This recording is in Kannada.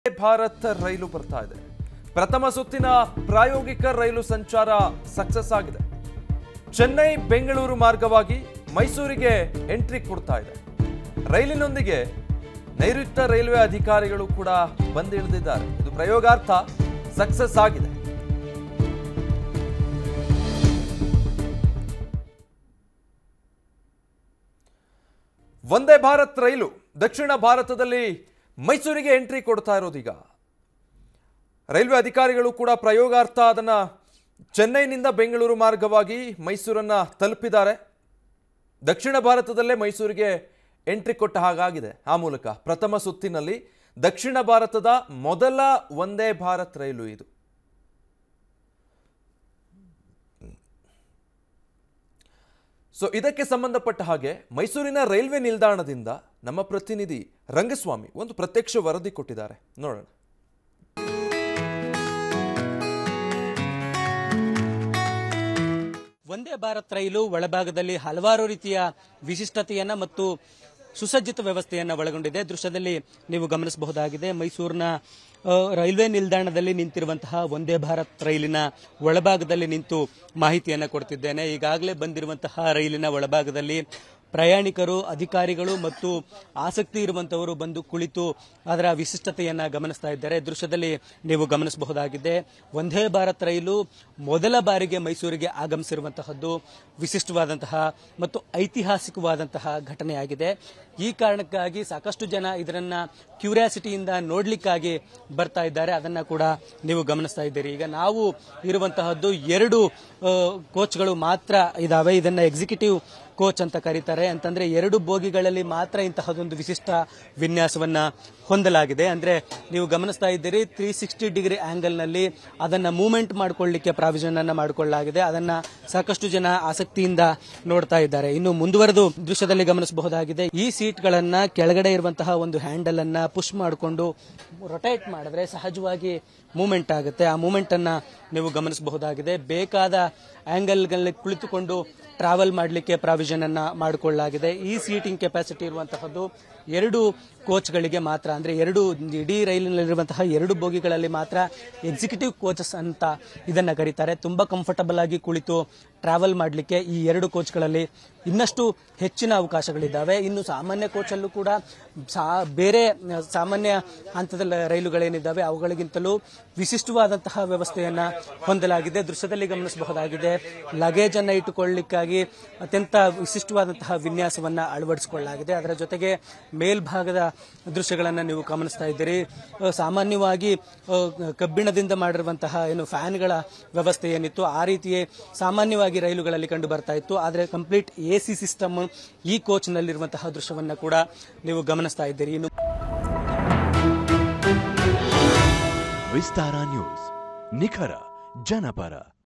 ಭಾರತ್ ರೈಲು ಬರ್ತಾ ಇದೆ ಪ್ರಥಮ ಸುತ್ತಿನ ಪ್ರಾಯೋಗಿಕ ರೈಲು ಸಂಚಾರ ಸಕ್ಸಸ್ ಆಗಿದೆ ಚೆನ್ನೈ ಬೆಂಗಳೂರು ಮಾರ್ಗವಾಗಿ ಮೈಸೂರಿಗೆ ಎಂಟ್ರಿ ಕೊಡ್ತಾ ಇದೆ ರೈಲಿನೊಂದಿಗೆ ನೈಋತ್ಯ ರೈಲ್ವೆ ಅಧಿಕಾರಿಗಳು ಕೂಡ ಬಂದಿಳಿದಿದ್ದಾರೆ ಇದು ಪ್ರಯೋಗಾರ್ಥ ಸಕ್ಸಸ್ ಆಗಿದೆ ವಂದೇ ಭಾರತ್ ರೈಲು ದಕ್ಷಿಣ ಭಾರತದಲ್ಲಿ ಮೈಸೂರಿಗೆ ಎಂಟ್ರಿ ಕೊಡ್ತಾ ಇರೋದೀಗ ರೈಲ್ವೆ ಅಧಿಕಾರಿಗಳು ಕೂಡ ಪ್ರಯೋಗಾರ್ಥ ಅದನ್ನ ಚೆನ್ನೈನಿಂದ ಬೆಂಗಳೂರು ಮಾರ್ಗವಾಗಿ ಮೈಸೂರನ್ನ ತಲುಪಿದ್ದಾರೆ ದಕ್ಷಿಣ ಭಾರತದಲ್ಲೇ ಮೈಸೂರಿಗೆ ಎಂಟ್ರಿ ಕೊಟ್ಟ ಹಾಗಾಗಿದೆ ಆ ಮೂಲಕ ಪ್ರಥಮ ಸುತ್ತಿನಲ್ಲಿ ದಕ್ಷಿಣ ಭಾರತದ ಮೊದಲ ವಂದೇ ಭಾರತ್ ರೈಲು ಇದು ಸೊ ಇದಕ್ಕೆ ಸಂಬಂಧಪಟ್ಟ ಹಾಗೆ ಮೈಸೂರಿನ ರೈಲ್ವೆ ನಿಲ್ದಾಣದಿಂದ ನಮ್ಮ ಪ್ರತಿನಿಧಿ ರಂಗಸ್ವಾಮಿ ಒಂದು ಪ್ರತ್ಯಕ್ಷ ವರದಿ ಕೊಟ್ಟಿದ್ದಾರೆ ನೋಡೋಣ ವಂದೇ ಭಾರತ್ ರೈಲು ಒಳಭಾಗದಲ್ಲಿ ಹಲವಾರು ರೀತಿಯ ವಿಶಿಷ್ಟತೆಯನ್ನ ಮತ್ತು ಸುಸಜ್ಜಿತ ವ್ಯವಸ್ಥೆಯನ್ನ ಒಳಗೊಂಡಿದೆ ದೃಶ್ಯದಲ್ಲಿ ನೀವು ಗಮನಿಸಬಹುದಾಗಿದೆ ಮೈಸೂರಿನ ಆ, ರೈಲ್ವೆ ನಿಲ್ದಾಣದಲ್ಲಿ ನಿಂತಿರುವಂತಹ ವಂದೇ ಭಾರತ್ ರೈಲಿನ ಒಳಭಾಗದಲ್ಲಿ ನಿಂತು ಮಾಹಿತಿಯನ್ನ ಕೊಡ್ತಿದ್ದೇನೆ ಈಗಾಗಲೇ ಬಂದಿರುವಂತಹ ರೈಲಿನ ಒಳಭಾಗದಲ್ಲಿ ಪ್ರಯಾಣಿಕರು ಅಧಿಕಾರಿಗಳು ಮತ್ತು ಆಸಕ್ತಿ ಇರುವಂತವರು ಬಂದು ಕುಳಿತು ಅದರ ವಿಶಿಷ್ಟತೆಯನ್ನ ಗಮನಿಸ್ತಾ ಇದ್ದಾರೆ ದೃಶ್ಯದಲ್ಲಿ ನೀವು ಗಮನಿಸಬಹುದಾಗಿದೆ ವಂದೇ ಭಾರತ್ ರೈಲು ಮೊದಲ ಬಾರಿಗೆ ಮೈಸೂರಿಗೆ ಆಗಮಿಸಿರುವಂತಹದ್ದು ವಿಶಿಷ್ಟವಾದಂತಹ ಮತ್ತು ಐತಿಹಾಸಿಕವಾದಂತಹ ಘಟನೆಯಾಗಿದೆ ಈ ಕಾರಣಕ್ಕಾಗಿ ಸಾಕಷ್ಟು ಜನ ಇದರನ್ನ ಕ್ಯೂರಿಯಾಸಿಟಿಯಿಂದ ನೋಡ್ಲಿಕ್ಕಾಗಿ ಬರ್ತಾ ಇದ್ದಾರೆ ಅದನ್ನ ಕೂಡ ನೀವು ಗಮನಿಸ್ತಾ ಇದ್ದೀರಿ ಈಗ ನಾವು ಇರುವಂತಹದ್ದು ಎರಡು ಆ, ಕೋಚ್ಗಳು ಮಾತ್ರ ಇದಾವೆ ಇದನ್ನ ಎಕ್ಸಿಕ್ಯೂಟಿವ್ ಕೋಚ್ ಅಂತ ಕರೀತಾರೆ ಅಂತಂದ್ರೆ ಎರಡು ಬೋಗಿಗಳಲ್ಲಿ ಮಾತ್ರ ಇಂತಹದೊಂದು ವಿಶಿಷ್ಟ ವಿನ್ಯಾಸವನ್ನ ಹೊಂದಲಾಗಿದೆ ಅಂದ್ರೆ ನೀವು ಗಮನಿಸ್ತಾ ಇದ್ದೀರಿ ತ್ರೀ ಸಿಕ್ಸ್ಟಿ ಡಿಗ್ರಿ ಆಂಗಲ್ ನಲ್ಲಿ ಅದನ್ನ ಮೂವ್ಮೆಂಟ್ ಮಾಡ್ಕೊಳ್ಳಿಕ್ಕೆ ಪ್ರಾವಿಷನ್ ಅನ್ನ ಮಾಡಿಕೊಳ್ಳಲಾಗಿದೆ ಅದನ್ನ ಸಾಕಷ್ಟು ಜನ ಆಸಕ್ತಿಯಿಂದ ನೋಡ್ತಾ ಇದ್ದಾರೆ ಇನ್ನು ಮುಂದುವರೆದು ದೃಶ್ಯದಲ್ಲಿ ಗಮನಿಸಬಹುದಾಗಿದೆ ಈ ಸೀಟ್ ಗಳನ್ನ ಕೆಳಗಡೆ ಇರುವಂತಹ ಒಂದು ಹ್ಯಾಂಡಲ್ ಅನ್ನ ಪುಷ್ ಮಾಡಿಕೊಂಡು ರೊಟೇಟ್ ಮಾಡಿದ್ರೆ ಸಹಜವಾಗಿ ಮೂವ್ಮೆಂಟ್ ಆಗುತ್ತೆ ಆ ಮೂವ್ಮೆಂಟ್ ಅನ್ನ ನೀವು ಗಮನಿಸಬಹುದಾಗಿದೆ ಬೇಕಾದ ಆಂಗಲ್ಗಳಲ್ಲಿ ಕುಳಿತುಕೊಂಡು ಟ್ರಾವೆಲ್ ಮಾಡಲಿಕ್ಕೆ ಪ್ರಾವಿಷನ್ ಅನ್ನ ಮಾಡಿಕೊಳ್ಳಲಾಗಿದೆ ಈ ಸೀಟಿಂಗ್ ಕೆಪಾಸಿಟಿ ಇರುವಂತಹದ್ದು ಎರಡು ಕೋಚ್ಗಳಿಗೆ ಮಾತ್ರ ಅಂದ್ರೆ ಎರಡು ಇಡೀ ರೈಲಿನಲ್ಲಿರುವಂತಹ ಎರಡು ಬೋಗಿಗಳಲ್ಲಿ ಮಾತ್ರ ಎಕ್ಸಿಕ್ಯೂಟಿವ್ ಕೋಚಸ್ ಅಂತ ಇದನ್ನ ಕರೀತಾರೆ ತುಂಬಾ ಕಂಫರ್ಟಬಲ್ ಆಗಿ ಕುಳಿತು ಟ್ರಾವೆಲ್ ಮಾಡಲಿಕ್ಕೆ ಈ ಎರಡು ಕೋಚ್ಗಳಲ್ಲಿ ಇನ್ನಷ್ಟು ಹೆಚ್ಚಿನ ಅವಕಾಶಗಳಿದ್ದಾವೆ ಇನ್ನು ಸಾಮಾನ್ಯ ಕೋಚಲ್ಲೂ ಕೂಡ ಸಾ- ಬೇರೆ ಸಾಮಾನ್ಯ ಹಂತದ ರೈಲುಗಳೇನಿದ್ದಾವೆ ಅವುಗಳಿಗಿಂತಲೂ ವಿಶಿಷ್ಟವಾದಂತಹ ವ್ಯವಸ್ಥೆಯನ್ನ ಹೊಂದಲಾಗಿದೆ ದೃಶ್ಯದಲ್ಲಿ ಗಮನಿಸಬಹುದಾಗಿದೆ ಲಗೇಜ್ ಅನ್ನ ಇಟ್ಟುಕೊಳ್ಳಲಿಕ್ಕಾಗಿ ಅತ್ಯಂತ ವಿಶಿಷ್ಟವಾದಂತಹ ವಿನ್ಯಾಸವನ್ನ ಅಳವಡಿಸಿಕೊಳ್ಳಲಾಗಿದೆ ಅದರ ಜೊತೆಗೆ ಮೇಲ್ಭಾಗದ ದೃಶ್ಯಗಳನ್ನ ನೀವು ಗಮನಿಸ್ತಾ ಇದ್ದೀರಿ ಅ, ಸಾಮಾನ್ಯವಾಗಿ ಅ, ಕಬ್ಬಿಣದಿಂದ ಮಾಡಿರುವಂತಹ ಏನು ಫ್ಯಾನ್ಗಳ ವ್ಯವಸ್ಥೆ ಏನಿತ್ತು ಆ ರೀತಿಯೇ ಸಾಮಾನ್ಯವಾಗಿ ರೈಲುಗಳಲ್ಲಿ ಕಂಡು ಬರ್ತಾ ಇತ್ತು ಆದರೆ ಕಂಪ್ಲೀಟ್ ಎ ಸಿ ಸಿಸ್ಟಮ್ ಈ ಕೋಚ್ ನಲ್ಲಿರುವಂತಹ ದೃಶ್ಯವನ್ನ ಕೂಡ ನೀವು ಗಮನಿಸ್ತಾ ಇದ್ದೀರಿ ಇನ್ನು ವಿಸ್ತಾರ ನ್ಯೂಸ್ ನಿಖರ ಜನಪರ